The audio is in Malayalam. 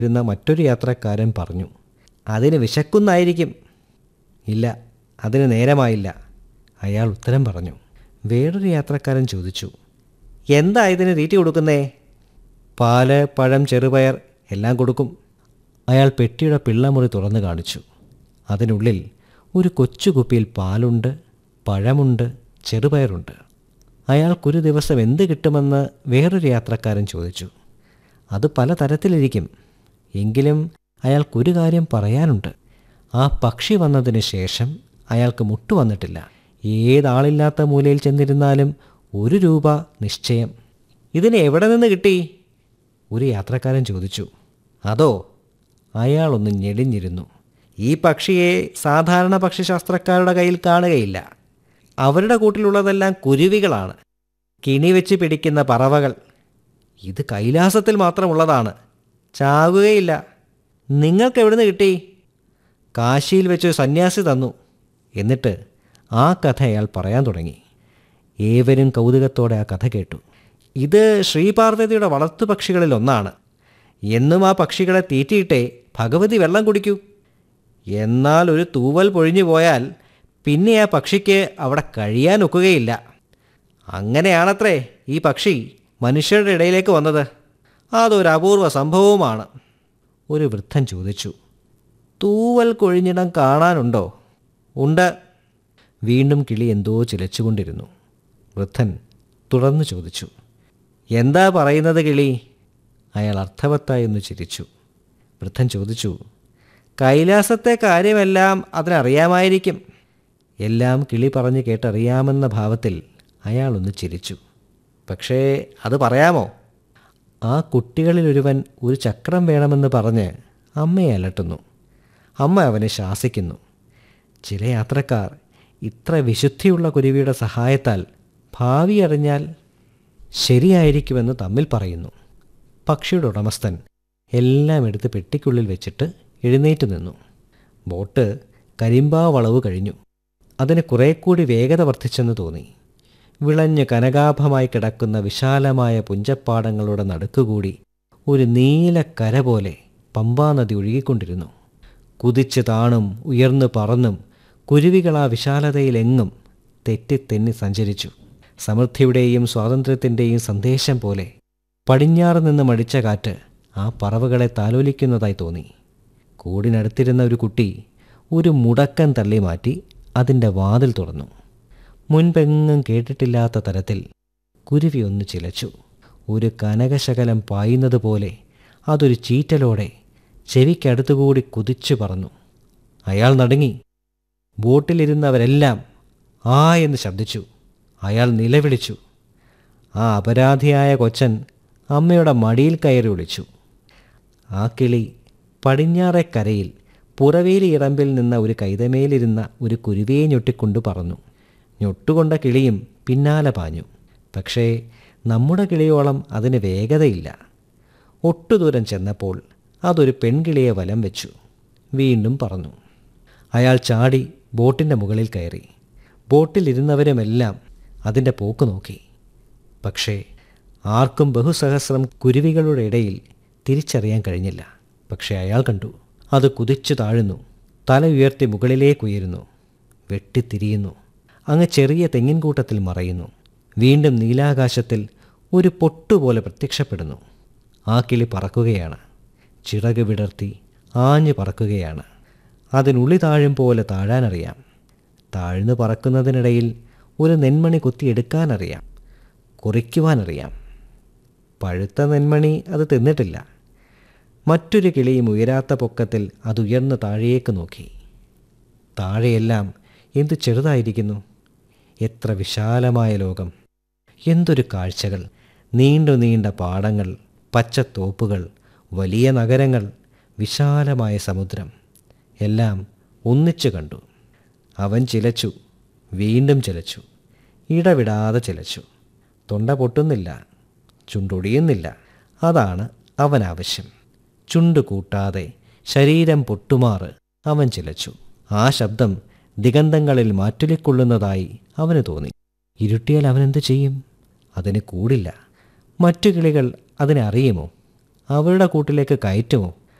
ഇരുന്ന മറ്റൊരു യാത്രക്കാരൻ പറഞ്ഞു അതിന് വിശക്കുന്നായിരിക്കും ഇല്ല അതിന് നേരമായില്ല അയാൾ ഉത്തരം പറഞ്ഞു വേറൊരു യാത്രക്കാരൻ ചോദിച്ചു എന്താ ഇതിന് തീറ്റി കൊടുക്കുന്നേ പാല് പഴം ചെറുപയർ എല്ലാം കൊടുക്കും അയാൾ പെട്ടിയുടെ പിള്ളമുറി തുറന്നു കാണിച്ചു അതിനുള്ളിൽ ഒരു കൊച്ചു കുപ്പിയിൽ പാലുണ്ട് പഴമുണ്ട് ചെറുപയറുണ്ട് അയാൾക്കൊരു ദിവസം എന്ത് കിട്ടുമെന്ന് വേറൊരു യാത്രക്കാരൻ ചോദിച്ചു അത് പല തരത്തിലിരിക്കും എങ്കിലും അയാൾക്കൊരു കാര്യം പറയാനുണ്ട് ആ പക്ഷി വന്നതിന് ശേഷം അയാൾക്ക് മുട്ടു വന്നിട്ടില്ല ഏതാളില്ലാത്ത മൂലയിൽ ചെന്നിരുന്നാലും ഒരു രൂപ നിശ്ചയം ഇതിന് എവിടെ നിന്ന് കിട്ടി ഒരു യാത്രക്കാരൻ ചോദിച്ചു അതോ അയാളൊന്ന് ഞെളിഞ്ഞിരുന്നു ഈ പക്ഷിയെ സാധാരണ പക്ഷിശാസ്ത്രക്കാരുടെ കയ്യിൽ കാണുകയില്ല അവരുടെ കൂട്ടിലുള്ളതെല്ലാം കുരുവികളാണ് കിണി വെച്ച് പിടിക്കുന്ന പറവകൾ ഇത് കൈലാസത്തിൽ മാത്രമുള്ളതാണ് ചാകുകയില്ല നിങ്ങൾക്ക് എവിടുന്ന് കിട്ടി കാശിയിൽ വെച്ച് ഒരു സന്യാസി തന്നു എന്നിട്ട് ആ കഥ അയാൾ പറയാൻ തുടങ്ങി ഏവരും കൗതുകത്തോടെ ആ കഥ കേട്ടു ഇത് ശ്രീപാർവതിയുടെ വളർത്തു പക്ഷികളിൽ ഒന്നാണ് എന്നും ആ പക്ഷികളെ തീറ്റിയിട്ടേ ഭഗവതി വെള്ളം കുടിക്കൂ എന്നാൽ ഒരു തൂവൽ പൊഴിഞ്ഞു പോയാൽ പിന്നെ ആ പക്ഷിക്ക് അവിടെ കഴിയാനൊക്കുകയില്ല അങ്ങനെയാണത്രേ ഈ പക്ഷി മനുഷ്യരുടെ ഇടയിലേക്ക് വന്നത് അതൊരു അപൂർവ സംഭവവുമാണ് ഒരു വൃദ്ധൻ ചോദിച്ചു തൂവൽ കൊഴിഞ്ഞിടം കാണാനുണ്ടോ ഉണ്ട് വീണ്ടും കിളി എന്തോ ചിലച്ചുകൊണ്ടിരുന്നു വൃദ്ധൻ തുടർന്ന് ചോദിച്ചു എന്താ പറയുന്നത് കിളി അയാൾ അർത്ഥവത്തായി ഒന്ന് ചിരിച്ചു വൃദ്ധൻ ചോദിച്ചു കൈലാസത്തെ കാര്യമെല്ലാം അതിനറിയാമായിരിക്കും എല്ലാം കിളി പറഞ്ഞ് കേട്ടറിയാമെന്ന ഭാവത്തിൽ അയാളൊന്ന് ചിരിച്ചു പക്ഷേ അത് പറയാമോ ആ കുട്ടികളിലൊരുവൻ ഒരു ചക്രം വേണമെന്ന് പറഞ്ഞ് അമ്മയെ അലട്ടുന്നു അമ്മ അവനെ ശാസിക്കുന്നു ചില യാത്രക്കാർ ഇത്ര വിശുദ്ധിയുള്ള കുരുവിയുടെ സഹായത്താൽ ഭാവി അറിഞ്ഞാൽ ശരിയായിരിക്കുമെന്ന് തമ്മിൽ പറയുന്നു പക്ഷിയുടെ ഉടമസ്ഥൻ എല്ലാം എടുത്ത് പെട്ടിക്കുള്ളിൽ വെച്ചിട്ട് എഴുന്നേറ്റ് നിന്നു ബോട്ട് കരിമ്പാ വളവ് കഴിഞ്ഞു അതിന് കുറേ കൂടി വേഗത വർദ്ധിച്ചെന്ന് തോന്നി വിളഞ്ഞ് കനകാഭമായി കിടക്കുന്ന വിശാലമായ പുഞ്ചപ്പാടങ്ങളുടെ നടുക്കുകൂടി ഒരു നീല കര പോലെ പമ്പാനദി ഒഴുകിക്കൊണ്ടിരുന്നു കുതിച്ച് താണും ഉയർന്നു പറന്നും കുരുവികൾ ആ വിശാലതയിലെങ്ങും തെറ്റിത്തെന്നി സഞ്ചരിച്ചു സമൃദ്ധിയുടെയും സ്വാതന്ത്ര്യത്തിൻ്റെയും സന്ദേശം പോലെ പടിഞ്ഞാറ് നിന്ന് മടിച്ച കാറ്റ് ആ പറവകളെ താലോലിക്കുന്നതായി തോന്നി കൂടിനടുത്തിരുന്ന ഒരു കുട്ടി ഒരു മുടക്കൻ തള്ളി മാറ്റി അതിൻ്റെ വാതിൽ തുറന്നു മുൻപെങ്ങും കേട്ടിട്ടില്ലാത്ത തരത്തിൽ കുരുവി ഒന്ന് ചിലച്ചു ഒരു കനകശകലം പായുന്നത് പോലെ അതൊരു ചീറ്റലോടെ ചെവിക്കടുത്തുകൂടി കുതിച്ചു പറന്നു അയാൾ നടുങ്ങി ബോട്ടിലിരുന്നവരെല്ലാം ആ എന്ന് ശബ്ദിച്ചു അയാൾ നിലവിളിച്ചു ആ അപരാധിയായ കൊച്ചൻ അമ്മയുടെ മടിയിൽ കയറി വിളിച്ചു ആ കിളി പടിഞ്ഞാറെ കരയിൽ പുറവേലി ഇറമ്പിൽ നിന്ന ഒരു കൈതമേലിരുന്ന ഒരു കുരുവിയെ ഞൊട്ടിക്കൊണ്ട് പറന്നു ഞൊട്ടുകൊണ്ട കിളിയും പിന്നാലെ പാഞ്ഞു പക്ഷേ നമ്മുടെ കിളിയോളം അതിന് വേഗതയില്ല ഒട്ടുദൂരം ചെന്നപ്പോൾ അതൊരു പെൺകിളിയെ വലം വെച്ചു വീണ്ടും പറന്നു അയാൾ ചാടി ബോട്ടിൻ്റെ മുകളിൽ കയറി ബോട്ടിലിരുന്നവരുമെല്ലാം അതിൻ്റെ പോക്ക് നോക്കി പക്ഷേ ആർക്കും ബഹുസഹസ്രം കുരുവികളുടെ ഇടയിൽ തിരിച്ചറിയാൻ കഴിഞ്ഞില്ല പക്ഷേ അയാൾ കണ്ടു അത് കുതിച്ചു താഴുന്നു തല ഉയർത്തി മുകളിലേക്കുയരുന്നു വെട്ടിത്തിരിയുന്നു അങ്ങ് ചെറിയ തെങ്ങിൻകൂട്ടത്തിൽ മറയുന്നു വീണ്ടും നീലാകാശത്തിൽ ഒരു പൊട്ടുപോലെ പ്രത്യക്ഷപ്പെടുന്നു ആ കിളി പറക്കുകയാണ് ചിറക് വിടർത്തി ആഞ്ഞു പറക്കുകയാണ് അതിനുള്ളി താഴും പോലെ താഴാനറിയാം താഴ്ന്നു പറക്കുന്നതിനിടയിൽ ഒരു നെന്മണി കുത്തിയെടുക്കാനറിയാം കുറിക്കുവാനറിയാം പഴുത്ത നെന്മണി അത് തിന്നിട്ടില്ല മറ്റൊരു കിളിയും ഉയരാത്ത പൊക്കത്തിൽ അത് ഉയർന്ന് താഴേക്ക് നോക്കി താഴെയെല്ലാം എന്തു ചെറുതായിരിക്കുന്നു എത്ര വിശാലമായ ലോകം എന്തൊരു കാഴ്ചകൾ നീണ്ടു നീണ്ട പാടങ്ങൾ പച്ചത്തോപ്പുകൾ വലിയ നഗരങ്ങൾ വിശാലമായ സമുദ്രം എല്ലാം ഒന്നിച്ചു കണ്ടു അവൻ ചിലച്ചു വീണ്ടും ചിലച്ചു ഇടവിടാതെ ചിലച്ചു തൊണ്ട പൊട്ടുന്നില്ല ചുണ്ടൊടിയുന്നില്ല അതാണ് അവൻ ആവശ്യം ചുണ്ട് കൂട്ടാതെ ശരീരം പൊട്ടുമാറ് അവൻ ചിലച്ചു ആ ശബ്ദം ദിഗന്ധങ്ങളിൽ മാറ്റുലിക്കൊള്ളുന്നതായി അവന് തോന്നി ഇരുട്ടിയാൽ അവനെന്ത് ചെയ്യും അതിന് കൂടില്ല മറ്റു കിളികൾ അതിനെ അറിയുമോ അവരുടെ കൂട്ടിലേക്ക് കയറ്റുമോ